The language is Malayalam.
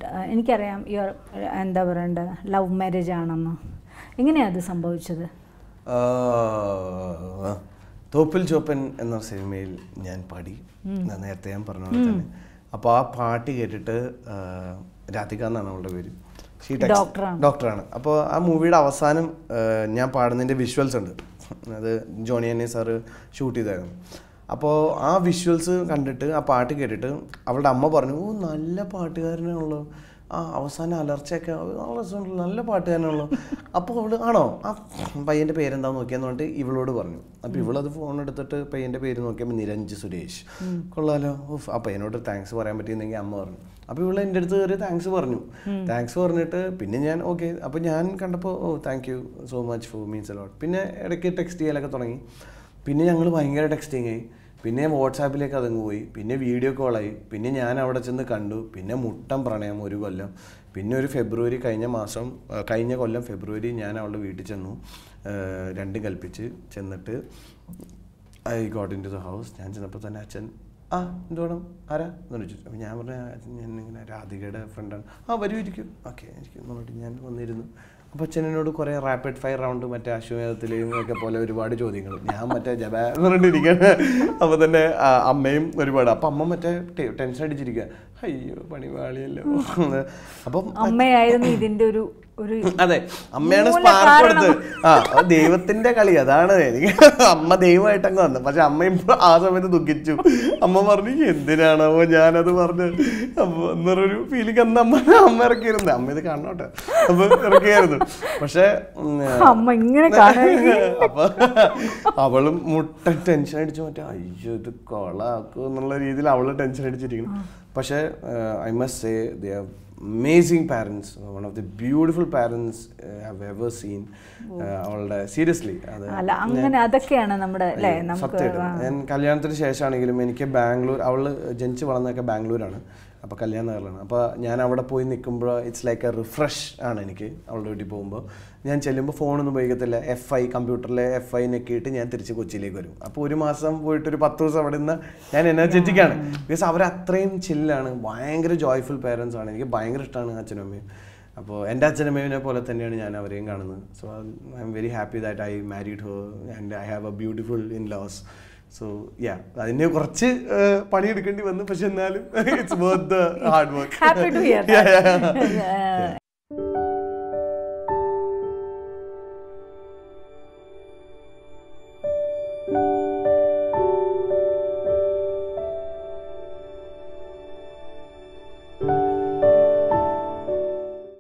എനിക്കറിയാം യുവർ എന്താ പറയണ്ട ലവ് മാരേജ് ആണെന്ന് എങ്ങനെയാണ് അത് സംഭവിച്ചത് ആ, തോപ്പിൽ ചോപ്പൻ എന്ന സിനിമയിൽ ഞാൻ പാടി ഞാൻ നേരത്തെ ഞാൻ പറഞ്ഞ പോലെ തന്നെ അപ്പോൾ ആ പാട്ട് കേട്ടിട്ട് ആ, രാധിക എന്നാണ് അവളുടെ പേര് She text- ഡോക്ടറാണ്. ഡോക്ടറാണ് അപ്പോൾ ആ മൂവിയുടെ അവസാനം ആ, ഞാൻ പാടുന്നതിൻ്റെ വിഷ്വൽസ് ഉണ്ട് അത് ജോണി എന്നെ സാറ് ഷൂട്ട് ചെയ്തായിരുന്നു അപ്പോൾ ആ വിഷ്വൽസ് കണ്ടിട്ട് ആ പാട്ട് കേട്ടിട്ട് അവളുടെ അമ്മ പറഞ്ഞു ഓ നല്ല പാട്ടുകാരനാണല്ലോ ആ അവസാനം അലർച്ചയൊക്കെ നല്ല രസമുണ്ടല്ലോ, നല്ല പാട്ടുകാരനാണല്ലോ അപ്പോൾ അവള് ആണോ ആ പയ്യൻ്റെ പേരെന്താന്ന് നോക്കിയെന്ന് പറഞ്ഞിട്ട് ഇവളോട് പറഞ്ഞു അപ്പോൾ ഇവളത് ഫോൺ എടുത്തിട്ട് പയ്യൻ്റെ പേര് നോക്കിയപ്പോൾ നിരഞ്ജ് സുരേഷ് കൊള്ളാലോ ഓഫ് ആ പയ്യനോട് താങ്ക്സ് പറയാൻ പറ്റിയെന്നെങ്കിൽ അമ്മ പറഞ്ഞു അപ്പോൾ ഇവള് എൻ്റെ അടുത്ത് കയറി താങ്ക്സ് പറഞ്ഞു താങ്ക്സ് പറഞ്ഞിട്ട് പിന്നെ ഞാൻ ഓക്കെ അപ്പോൾ ഞാൻ കണ്ടപ്പോൾ ഓ thank you so much for means a lot പിന്നെ ഇടയ്ക്ക് ടെക്സ്റ്റ് ചെയ്യലൊക്കെ തുടങ്ങി പിന്നെ ഞങ്ങൾ ഭയങ്കര ടെക്സ്റ്റിങ് ആയി പിന്നെ വാട്സാപ്പിലേക്ക് അതങ്ങ് പോയി പിന്നെ വീഡിയോ കോളായി പിന്നെ ഞാൻ അവിടെ ചെന്ന് കണ്ടു പിന്നെ മുട്ടം പ്രണയം ഒരു കൊല്ലം പിന്നെ ഒരു ഫെബ്രുവരി കഴിഞ്ഞ മാസം ആ, കഴിഞ്ഞ കൊല്ലം ഫെബ്രുവരി ഞാൻ അവളുടെ വീട്ടിൽ ചെന്നു ആ, രണ്ടും കൽപ്പിച്ച് ചെന്നിട്ട് I got into the house ഞാൻ ചെന്നപ്പോൾ തന്നെ അച്ഛൻ ആ എന്ത് വേണം ആരാ എന്ന് ചോദിച്ചു അപ്പോൾ ഞാൻ പറഞ്ഞ ഞാൻ ഇങ്ങനെ രാധികയുടെ ഫ്രണ്ടാണ് ആ വരൂ ഇരിക്കും ഓക്കെ ഇരിക്കും എന്ന് പറഞ്ഞിട്ട് ഞാൻ വന്നിരുന്നു അപ്പോൾ അച്ഛൻ എന്നോട് കുറേ റാപ്പിഡ് ഫയർ റൗണ്ട് മറ്റേ അശ്വമേധത്തിലെയും ഒക്കെ പോലെ ഒരുപാട് ചോദ്യങ്ങൾ ഞാൻ മറ്റേ ജബ എന്ന് പറഞ്ഞിരിക്കുകയാണ് അപ്പോൾ തന്നെ ആ, അമ്മയും ഒരുപാട് അപ്പം അമ്മ മറ്റേ ടെ- ടെൻഷൻ അടിച്ചിരിക്കുക അയ്യോ പണി വാളിയല്ലോ അപ്പം അമ്മയായിരുന്നു ഇതിന്റെ ഒരു ഒരു അതെ അമ്മയാണ് മൂല സ്പാർക്ക് കാരണം. കൊടുത്തത് ആ അത് ദൈവത്തിന്റെ കളി അതാണ് എനിക്ക് അമ്മ ദൈവമായിട്ട് അങ്ങ് വന്നത് പക്ഷെ അമ്മ ഇപ്പൊ ആ സമയത്ത് ദുഃഖിച്ചു അമ്മ പറഞ്ഞു എന്തിനാണോ ഞാനത് പറഞ്ഞ് അപ്പൊ എന്നൊരു ഫീലിംഗ് അന്ന് അമ്മ അമ്മ ഇറക്കിയിരുന്നു അമ്മ ഇത് കാണണോട്ടെ അപ്പൊ ഇറക്കിയായിരുന്നു പക്ഷെ ഉം, അമ്മ ഇങ്ങനെ കാണാൻ അപ്പൊ അവളും മുട്ട ടെൻഷൻ അടിച്ചു മറ്റേ അയ്യോ ഇത് കൊളാക്കും എന്നുള്ള രീതിയിൽ അവള് ടെൻഷൻ അടിച്ചിരിക്കുന്നു പക്ഷേ I must say they are amazing parents one of the beautiful parents have ever seen അവളുടെ സീരിയസ്ലി അത് അല്ല അങ്ങനെ അതൊക്കെയാണ് നമ്മുടെ അല്ലേ നമുക്ക് സത്യമായിട്ടും ഞാൻ കല്യാണത്തിന് ശേഷമാണെങ്കിലും എനിക്ക് ബാംഗ്ലൂർ അവള് ജനിച്ച് വളർന്നതൊക്കെ ബാംഗ്ലൂരാണ് അപ്പോൾ കല്യാണ നഗറിലാണ് അപ്പോൾ ഞാൻ അവിടെ പോയി നിൽക്കുമ്പോൾ ഇറ്റ്സ് ലൈക്ക് എ റിഫ്രഷ് ആണ് എനിക്ക് അവളുടെ വീട്ടിൽ പോകുമ്പോൾ ഞാൻ ചെല്ലുമ്പോൾ ഫോണൊന്നും ഉപയോഗിക്കത്തില്ല എഫ് ഐ കമ്പ്യൂട്ടറിലെ എഫ് ഐ നെക്കിയിട്ട് ഞാൻ തിരിച്ച് കൊച്ചിയിലേക്ക് വരും അപ്പോൾ ഒരു മാസം പോയിട്ട് ഒരു പത്ത് ദിവസം അവിടെ നിന്ന് ഞാൻ എനർജറ്റിക് ആണ് ബിക്കോസ് അവർ അത്രയും ചില്ലാണ് ഭയങ്കര ജോയ്ഫുൾ പേരൻസ് ആണ് എനിക്ക് ഭയങ്കര ഇഷ്ടമാണ് അച്ഛനും അമ്മയും അപ്പോൾ എൻ്റെ അച്ഛനമ്മേനെ പോലെ തന്നെയാണ് ഞാൻ അവരെയും കാണുന്നത് so I am very happy that I married ഹോ and I have a beautiful in laws so yeah അതിന് കുറച്ച് ഏഹ്, പണിയെടുക്കേണ്ടി വന്നു പക്ഷെ എന്നാലും it's worth the hard work happy to here